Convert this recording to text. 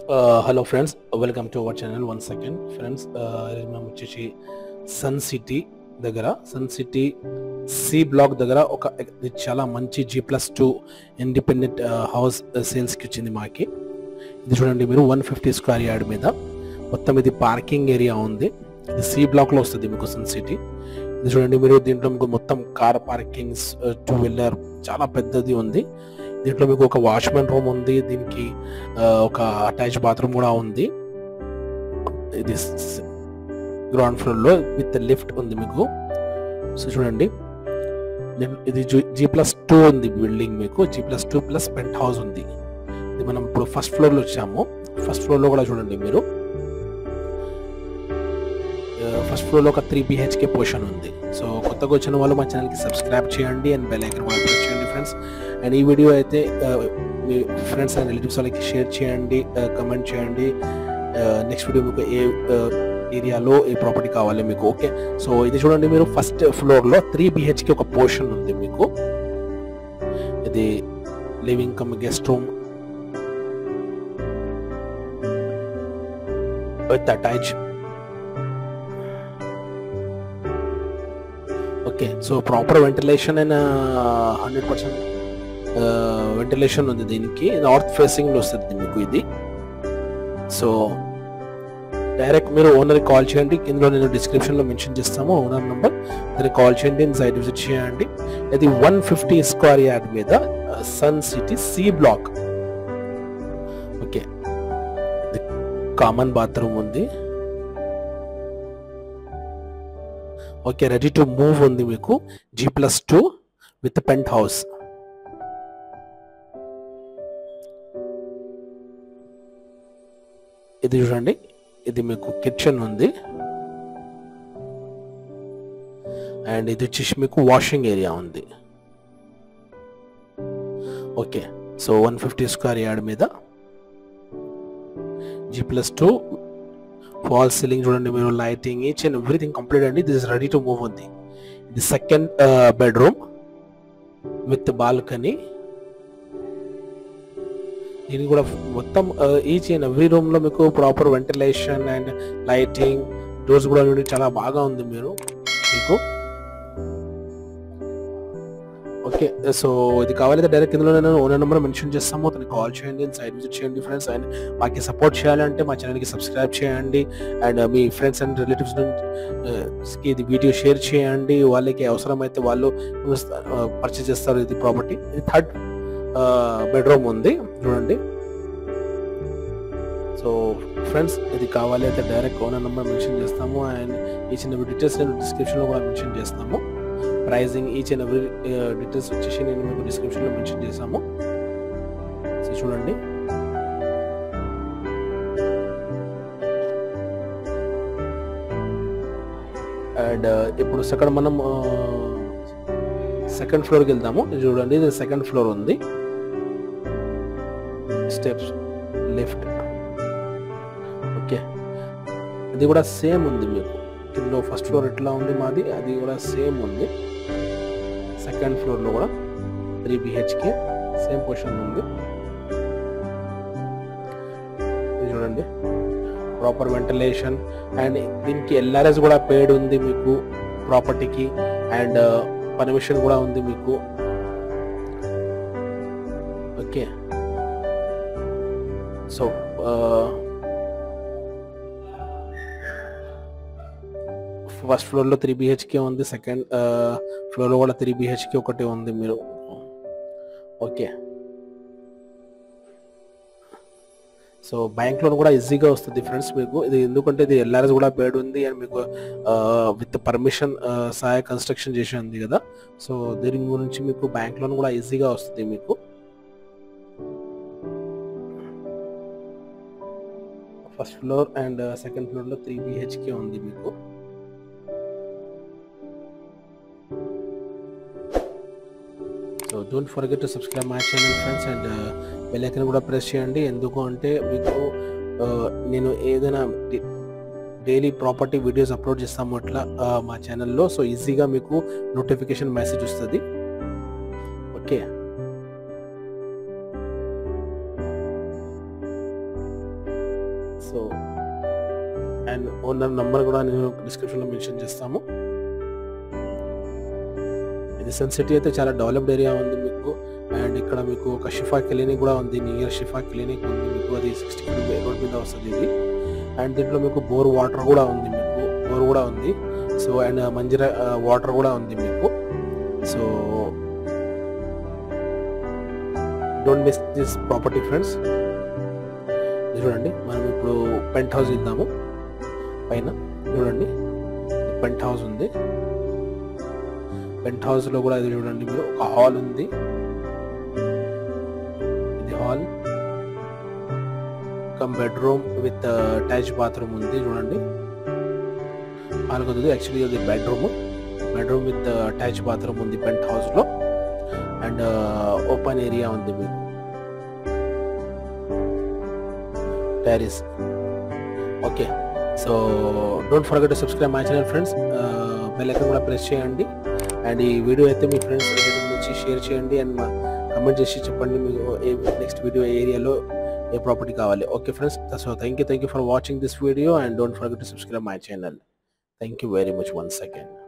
hello friends welcome to our channel one second friends మనం వచ్చేసి Sun City దగ్గర Sun City C block దగ్గర ఒక ఇది చాలా మంచి G plus two independent house సేల్స్కి వచ్చింది మాకి ఇది చూడండి మీరు వన్ ఫిఫ్టీ స్క్వేర్ యార్డ్ మీద మొత్తం ఇది పార్కింగ్ ఏరియా ఉంది ఇది సి బ్లాక్లో వస్తుంది మీకు సన్ సిటీ ఇది చూడండి మీరు దీంట్లో మీకు మొత్తం కార్ పార్కింగ్స్ టూ వీలర్ చాలా పెద్దది ఉంది దీంట్లో మీకు ఒక వాచ్మెన్ రూమ్ ఉంది దీనికి ఆ, ఒక అటాచ్ బాత్రూమ్ కూడా ఉంది ఇది గ్రౌండ్ ఫ్లోర్ లో విత్ లిఫ్ట్ ఉంది మీకు సో చూడండి దీన్- ఇది జీ ప్లస్ టూ ఉంది బిల్డింగ్ మీకు G plus two plus penthouse ఉంది ఇది మనం ఇప్పుడు ఫస్ట్ ఫ్లోర్ లో వచ్చాము ఫస్ట్ ఫ్లోర్ లో కూడా చూడండి మీరు ఫస్ట్ ఫ్లోర్ లో ఒక త్రీ బిహెచ్కే పోర్షన్ ఉంది సో కొత్తగా వచ్చిన వాళ్ళు మా ఛానల్ కి సబ్స్క్రైబ్ చేయండి అండ్ బెల్ ఐకన్ కూడా ప్రెస్ చేయండి ఫ్రెండ్స్ అండ్ ఈ వీడియో అయితే ఆ, మీ ఫ్రెండ్స్ అండ్ రిలేటివ్స్ వాళ్ళకి షేర్ చేయండి కమెంట్ చేయండి నెక్స్ట్ వీడియో మీకు ఏ ఏరియాలో ఏ ప్రాపర్టీ కావాలి మీకు ఓకే సో ఇది చూడండి మీరు ఫస్ట్ ఫ్లోర్ లో త్రీ బిహెచ్కి ఒక పోర్షన్ ఉంది మీకు ఇది living come guest room with attach okay so proper ventilation and hundred percent ventilation ఉంది దీనికి నార్త్ ఫేసింగ్ లో వస్తుంది మీకు ఇది సో డైరెక్ట్ మీరు ఓనర్ కాల్ చేయండి ఇందులో నేను డిస్క్రిప్షన్ లో మెన్షన్ చేస్తాము ఓనర్ నంబర్ దాన్ని కాల్ చేయండి సైట్ విజిట్ చేయండి ఇది వన్ ఫిఫ్టీ స్క్వేర్ యార్డ్ మీద Sun City C block okay common bathroom ఉంది ఓకే రెడీ టు మూవ్ ఉంది మీకు G plus two with penthouse ఇది చూడండి ఇది మీకు కిచెన్ ఉంది అండ్ ఇది వచ్చేసి మీకు వాషింగ్ ఏరియా ఉంది okay so one fifty square yard మీద G plus two fall ceiling చూడండి మీరు lighting each and everything complete అండి దిస్ రెడీ టు మూవ్ ఉంది ఇది సెకండ్ బెడ్రూమ్ విత్ బాల్కనీ దీనికి కూడా మొత్తం ఈచ్ అండ్ ఎవ్రీ రూమ్ లో మీకు proper ventilation and lighting doors కూడా చూడండి చాలా బాగా ఉంది మీరు మీకు ఓకే సో ఇది కావాలంటే డైరెక్ట్ ఇందులో నేను ఓనర్ నెంబర్ మెన్షన్ చేస్తాము అతనికి కాల్ చేయండి సైడ్ విజిట్ చేయండి ఫ్రెండ్స్ అండ్ మాకు సపోర్ట్ చేయాలంటే మా ఛానల్కి సబ్స్క్రైబ్ చేయండి అండ్ మీ ఫ్రెండ్స్ అండ్ రిలేటివ్స్ నుంచి ఇది వీడియో షేర్ చేయండి వాళ్ళకి అవసరమైతే వాళ్ళు పర్చేస్ చేస్తారు ఇది ప్రాపర్టీ ఇది థర్డ్ బెడ్రూమ్ ఉంది చూడండి సో ఫ్రెండ్స్ ఇది కావాలి అయితే డైరెక్ట్ ఓనర్ నెంబర్ మెన్షన్ చేస్తాము అండ్ ఈ చిన్న డీటెయిల్స్ నేను డిస్క్రిప్షన్లో కూడా మెన్షన్ చేస్తాము pricing each and every details వచ్చేసి నేను మీకు డిస్క్రిప్షన్లో మెన్షన్ చేస్తాము సో చూడండి అండ్ ఇప్పుడు సెకండ్ మనం సెకండ్ ఫ్లోర్కి వెళ్దాము ఇది చూడండి ఇది సెకండ్ ఫ్లోర్ ఉంది స్టెప్స్ లిఫ్ట్ ఓకే ఇది కూడా సేమ్ ఉంది మీకు కింద ఫస్ట్ ఫ్లోర్ ఎట్లా ఉంది మాది అది కూడా సేమ్ ఉంది సెకండ్ ఫ్లోర్లో కూడా త్రీ బిహెచ్కే సేమ్ పొజిషన్ ఉంది ఇది చూడండి ప్రాపర్ వెంటిలేషన్ అండ్ దీనికి ఎల్ఆర్ఎస్ కూడా పేడ్ ఉంది మీకు ప్రాపర్టీకి అండ్ పర్మిషన్ కూడా ఉంది మీకు ఓకే సో ఫస్ట్ ఫ్లోర్ లో త్రీ బిహెచ్కే ఉంది సెకండ్ ఫ్లోర్ లో కూడా త్రీ బిహెచ్కే ఒకటి ఉంది మీరు ఓకే సో బ్యాంక్ లోన్ కూడా ఈజీగా వస్తుంది ఫ్రెండ్స్ మీకు ఇది ఎందుకంటే ఇది ఎల్ఆర్ఎస్ కూడా పేడ్ ఉంది అండ్ మీకు విత్ పర్మిషన్ సహాయ కన్స్ట్రక్షన్ చేసి ఉంది కదా సో దీని గురించి మీకు బ్యాంక్ లోన్ కూడా ఈజీగా వస్తుంది మీకు first floor and second floor లో త్రీ బిహెచ్కే ఉంది మీకు so don't forget to subscribe my channel friends and bell icon కూడా ప్రెస్ చేయండి ఎందుకు అంటే మీకు uh, నేను ఏదైనా డైలీ ప్రాపర్టీ వీడియోస్ అప్లోడ్ చేస్తాము అట్లా uh, మా ఛానల్లో సో ఈజీగా మీకు నోటిఫికేషన్ మెసేజ్ వస్తుంది okay so and owner number కూడా నేను డిస్క్రిప్షన్లో మెన్షన్ చేస్తాము ఇది సన్ సిటీ అయితే చాలా డెవలప్డ్ ఏరియా ఉంది మీకు అండ్ ఇక్కడ మీకు ఒక షిఫా క్లినిక్ కూడా ఉంది నియర్ షిఫా క్లినిక్ ఉంది మీకు అది సిక్స్టీ రోడ్ మీద వస్తుంది ఇది అండ్ దీంట్లో మీకు బోర్ వాటర్ కూడా ఉంది మీకు బోర్ కూడా ఉంది సో అండ్ మంజిరా వాటర్ కూడా ఉంది మీకు so don't miss this property friends చూడండి మనం ఇప్పుడు పెంట్ హౌస్ ఇద్దాము పైన చూడండి పెంట్ హౌస్ ఉంది పెంట్ హౌస్ లో కూడా ఇది చూడండి మీరు ఒక హాల్ ఉంది ఇది hall come bedroom with attach bathroom ఉంది చూడండి హాల్ కొద్ది యాక్చువల్లీ అది bedroom bedroom with attach bathroom ఉంది పెంట్ హౌస్ లో అండ్ ఓపెన్ ఏరియా ఉంది మీకు terrace okay so don't forget to subscribe my channel friends bell icon కూడా ప్రెస్ చేయండి అండ్ ఈ వీడియో అయితే మీ ఫ్రెండ్స్ నుంచి షేర్ చేయండి అండ్ కమెంట్ చేసి చెప్పండి మీకు నెక్స్ట్ వీడియో ఏరియాలో ఏ ప్రాపర్టీ కావాలి okay friends so thank you thank you for watching this video and don't forget to subscribe my channel thank you very much once again